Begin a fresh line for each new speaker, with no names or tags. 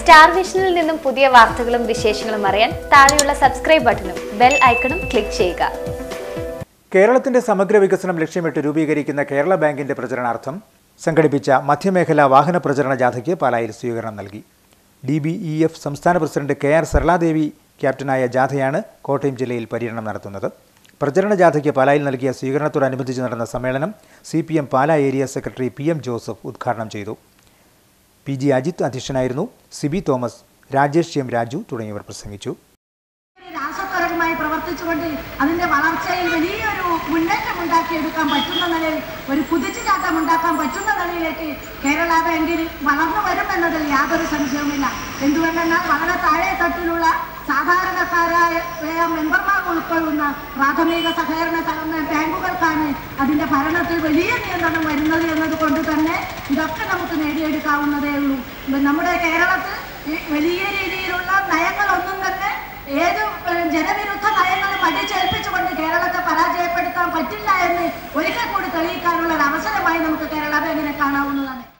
star വിഷനിൽ നിന്നും പുതിയ വാർത്തകളും വിശേഷങ്ങളും അറിയാൻ താഴെയുള്ള സബ്സ്ക്രൈബ് ബട്ടണും ബെൽ ഐക്കണും ക്ലിക്ക് ചെയ്യുക
കേരളത്തിന്റെ സമഗ്ര വികസനം ലക്ഷ്യമിട്ട് രൂപീകരിക്കുന്ന കേരള ബാങ്കിന്റെ പ്രചരണാർത്ഥം സംഘടിപ്പിച്ച മധ്യമേഖലാ വാഹന പ്രചരണ ജാഥയ്ക്ക് പാലായിൽ സ്വീകരണം നൽകി ഡി ബി ഇ എഫ് സംസ്ഥാന പ്രസിഡന്റ് കെ ആർ സരളാദേവി ക്യാപ്റ്റനായ ജാഥയാണ് കോട്ടയം ജില്ലയിൽ പര്യടനം നടത്തുന്നത് പ്രചരണ ജാഥയ്ക്ക് പാലായിൽ നൽകിയ സ്വീകരണത്തോടനുബന്ധിച്ച് നടന്ന സമ്മേളനം C P M Pala area secretary P M Joseph ഉദ്ഘാടനം ചെയ്തു പി ജി അജിത് അധ്യക്ഷനായിരുന്നു സിബി തോമസ് രാജേഷ് എം രാജു തുടങ്ങിയവർ പ്രസംഗിച്ചു
രാസപരമായി പ്രവർത്തിച്ചുകൊണ്ട് അതിന്റെ വളർച്ചയിൽ വലിയൊരു മുന്നേറ്റം ഉണ്ടാക്കിയെടുക്കാൻ പറ്റുന്ന നിലയിൽ ഒരു കുതിച്ചുചാട്ടം ഉണ്ടാക്കാൻ പറ്റുന്ന നിലയിലേക്ക് കേരള ബാങ്കിൽ വളർന്നു വരുമെന്നതിൽ യാതൊരു സംശയവുമില്ല എന്തുകൊണ്ടെന്നാൽ വളരെ താഴെ തട്ടിലുള്ള സാധാരണക്കാരായ മെമ്പർമാർ ഉൾക്കൊള്ളുന്ന പ്രാഥമിക സഹകരണ സഹകരണ ബാങ്കുകൾക്കാണ് അതിന്റെ ഭരണത്തിൽ വലിയ നിയന്ത്രണം വരുന്നത് എന്നതുകൊണ്ട് തന്നെ ഇതൊക്കെ നമുക്ക് നേടിയെടുക്കാവുന്നതേ ഉള്ളൂ ഇപ്പൊ നമ്മുടെ കേരളത്തിൽ ഈ വലിയ രീതിയിലുള്ള നയങ്ങളൊന്നും തന്നെ ഏത് ഏഹ്, ജനവിരുദ്ധ നയങ്ങളും അടിച്ചേൽപ്പിച്ചുകൊണ്ട് കേരളത്തെ പരാജയപ്പെടുത്താൻ പറ്റില്ല എന്ന് ഒരിക്കൽ കൂടി തെളിയിക്കാനുള്ള ഒരു അവസരമായി നമുക്ക് കേരള ബാങ്കിനെ കാണാവുന്നതാണ്